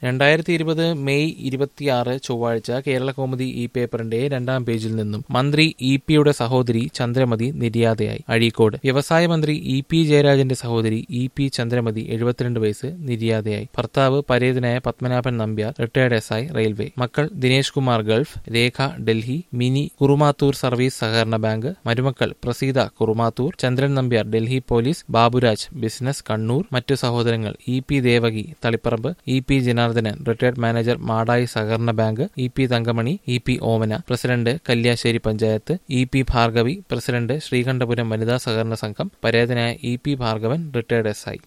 രണ്ടായിരത്തി ഇരുപത് മെയ് ഇരുപത്തിയാറ് ചൊവ്വാഴ്ച കേരളകൗമുദി ഈ പേപ്പറിന്റെ രണ്ടാം പേജിൽ നിന്നും മന്ത്രി ഇ പിയുടെ സഹോദരി ചന്ദ്രമതി നിര്യാതയായി അഴീക്കോട് വ്യവസായ മന്ത്രി ഇ പി ജയരാജന്റെ സഹോദരി ഇ പി ചന്ദ്രമതി എഴുപത്തിരണ്ട് വയസ്സ് നിര്യാതയായി ഭർത്താവ് പരേതനായ Padmanabhan Nambiar retired S I railway മക്കൾ ദിനേഷ് കുമാർ ഗൾഫ് രേഖ ഡൽഹി മിനി കുറുമാത്തൂർ സർവീസ് സഹകരണ ബാങ്ക് മരുമക്കൾ പ്രസീത കുറുമാത്തൂർ ചന്ദ്രൻ നമ്പ്യാർ ഡൽഹി പോലീസ് ബാബുരാജ് ബിസിനസ് കണ്ണൂർ മറ്റു സഹോദരങ്ങൾ E P Devaki Thaliparamba E P Janardhanan retired manager Madayi സഹകരണ bank E P Thankamani E P Omana president Kalliasseri panchayat E P Bhargavi president Sreekandapuram വനിതാ സഹകരണ സംഘം പരേതനായ E P Bhargavan retired S I